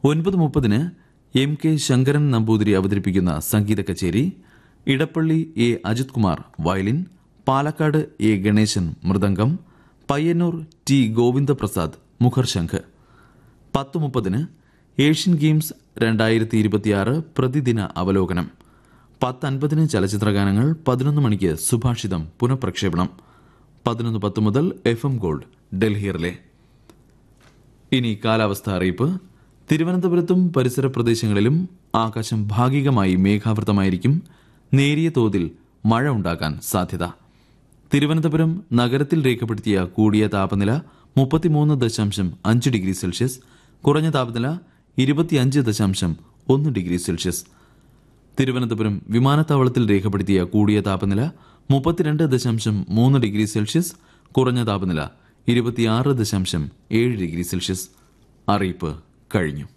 ഒൻപത് മുപ്പതിന് M K Sankaran Namboothiri അവതരിപ്പിക്കുന്ന സംഗീത കച്ചേരി Edappally A Ajith Kumar violin Palakkad A Ganesan mridangam Payyanur T Govindaprasad മുഖർശംഖ് പത്ത് മുപ്പതിന് ഏഷ്യൻ ഗെയിംസ് രണ്ടായിരത്തി ഇരുപത്തിയാറ് പ്രതിദിന അവലോകനം പത്ത് അൻപതിന് ചലച്ചിത്രഗാനങ്ങൾ പതിനൊന്ന് മണിക്ക് സുഭാഷിതം പുനഃപ്രക്ഷേപണം പതിനൊന്ന് പത്ത് മുതൽ എഫ് എം ഗോൾഡ് ഡൽഹിയിലെ ഇനി കാലാവസ്ഥ അറിയിപ്പ് തിരുവനന്തപുരത്തും പരിസര പ്രദേശങ്ങളിലും ആകാശം ഭാഗികമായി മേഘാവൃതമായിരിക്കും നേരിയ തോതിൽ മഴ ഉണ്ടാകാൻ സാധ്യത തിരുവനന്തപുരം നഗരത്തിൽ രേഖപ്പെടുത്തിയ കൂടിയ താപനില മുപ്പത്തിമൂന്ന് ദശാംശം അഞ്ച് ഡിഗ്രി സെൽഷ്യസ് കുറഞ്ഞ താപനില ഇരുപത്തിയഞ്ച് ദശാംശം ഒന്ന് ഡിഗ്രി സെൽഷ്യസ് തിരുവനന്തപുരം വിമാനത്താവളത്തിൽ രേഖപ്പെടുത്തിയ കൂടിയ താപനില മുപ്പത്തിരണ്ട് ദശാംശം മൂന്ന് ഡിഗ്രി സെൽഷ്യസ് കുറഞ്ഞ താപനില ഇരുപത്തിയാറ് ദശാംശം ഏഴ് ഡിഗ്രി സെൽഷ്യസ് അറിയിപ്പ് കഴിഞ്ഞു